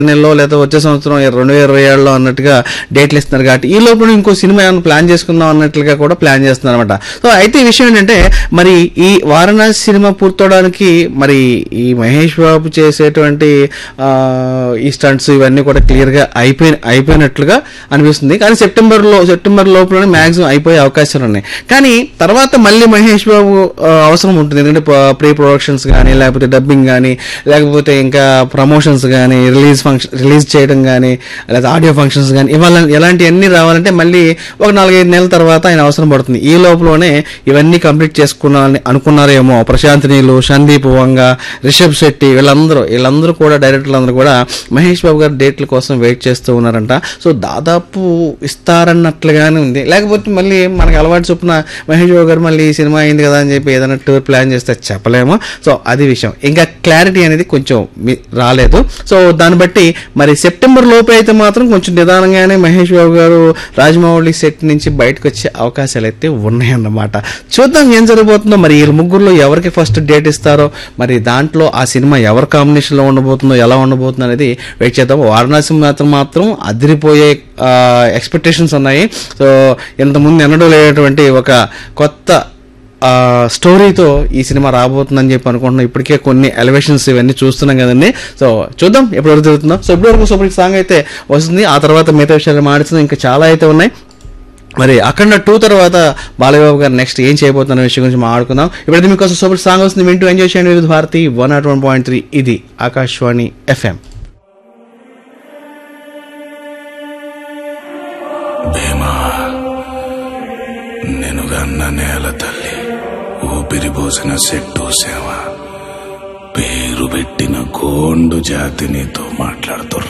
నెలలో లేదా వచ్చే సంవత్సరం రెండు వేల ఇరవై ఏడులో అన్నట్టుగా డేట్లు ఇస్తున్నారు కాబట్టి ఈ లోపల ఇంకో సినిమా ఏమైనా ప్లాన్ చేసుకుందాం అన్నట్లుగా కూడా ప్లాన్ చేస్తున్నారు అనమాట సో అయితే ఈ విషయం ఏంటంటే మరి ఈ వారణాసి సినిమా పూర్తవడానికి మరి ఈ మహేష్ బాబు చేసేటువంటి ఆ, ఈ స్టంట్స్ ఇవన్నీ కూడా క్లియర్ గా అయిపోయి అయిపోయినట్లుగా అనిపిస్తుంది కానీ సెప్టెంబర్ లో సెప్టెంబర్ లోపలనే మాక్సిమం అయిపోయే అవకాశాలు ఉన్నాయి కానీ తర్వాత మళ్ళీ మహేష్ బాబు ఆ, అవసరం ఉంటుంది ఎందుకంటే ప్రీ ప్రొడక్షన్స్ కానీ లేకపోతే డబ్బింగ్ కానీ లేకపోతే ఇంకా ప్రమోషన్స్ కానీ రిలీజ్ ఫంక్షన్ రిలీజ్ చేయడం కానీ లేదా ఆడియో ఫంక్షన్స్ కానీ ఇవాళ ఇలాంటివన్నీ రావాలంటే మళ్ళీ ఒక నాలుగైదు నెలల తర్వాత ఆయన అవసరం పడుతుంది ఈ లోపలనే ఇవన్నీ కంప్లీట్ చేసుకున్నారని అనుకున్నారేమో ప్రశాంత్ నీలు సందీప్ వంగ రిషబ్ శెట్టి వీళ్ళందరూ వీళ్ళందరూ కూడా డైరెక్టర్లు అందరూ కూడా మహేష్ బాబు గారి డేట్ల కోసం వెయిట్ చేస్తూ ఉన్నారంట సో దాదాపు ఇస్తారన్నట్లుగానే ఉంది లేకపోతే మళ్ళీ మనకి అలవాటు చొప్పున మహేష్ బాబు గారు మళ్ళీ ఈ సినిమా అయింది కదా అని చెప్పి ఏదైనా టూర్ ప్లాన్ చేస్తే చెప్పలేము సో అది విషయం ఇంకా క్లారిటీ అనేది కొంచెం మీ- రాలేదు సో దాన్ని బట్టి మరి సెప్టెంబర్ లోపు అయితే మాత్రం కొంచెం నిదానంగానే మహేష్ బాబు గారు రాజమౌళి సెట్ నుంచి బయటకు వచ్చే అవకాశాలు అయితే ఉన్నాయన్నమాట చూద్దాం ఏం జరగబోతుందో మరి వీళ్ళ ముగ్గురులో ఎవరికి ఫస్ట్ డేట్ ఇస్తారో మరి దాంట్లో ఆ సినిమా ఎవరి కాంబినేషన్లో ఉండబోతుందో ఎలా ఉండబోతుందో అనేది వెయిట్ చేద్దాం వారణాసి మాత్రం మాత్రం అదిరిపోయే ఎక్స్పెక్టేషన్స్ ఉన్నాయి సో ఇంతకుముందు ఎన్నడూ లేనటువంటి ఒక కొత్త ఆ, స్టోరీతో ఈ సినిమా రాబోతుందని చెప్పి అనుకుంటున్నాం ఇప్పటికే కొన్ని ఎలివేషన్స్ ఇవన్నీ చూస్తున్నాం కదండి సో చూద్దాం ఎప్పుడు వరకు జరుగుతుందో సో ఇప్పటి వరకు సూపర్ సాంగ్ అయితే వస్తుంది ఆ తర్వాత మిగతా విషయాలు మాడుతుంది ఇంకా చాలా అయితే ఉన్నాయి మరి అఖండ టూ తర్వాత బాలయ్యబాబు గారు నెక్స్ట్ ఏం చేయబోతున్న విషయం గురించి మాట్లాడుకుందాం ఇప్పుడైతే మీకోసం సూపర్ సాంగ్ వస్తుంది వింటూ ఎంజాయ్ చేయండి Vividh Bharati one nought one point three ఇది ఆకాశవాణి ఎఫ్ఎం భీమా నెనుగన్న నేల తల్లి ఊపిరి పోసిన సెట్టు సేవ పేరు పెట్టిన గోండు జాతి నీతో మాట్లాడుతున్నా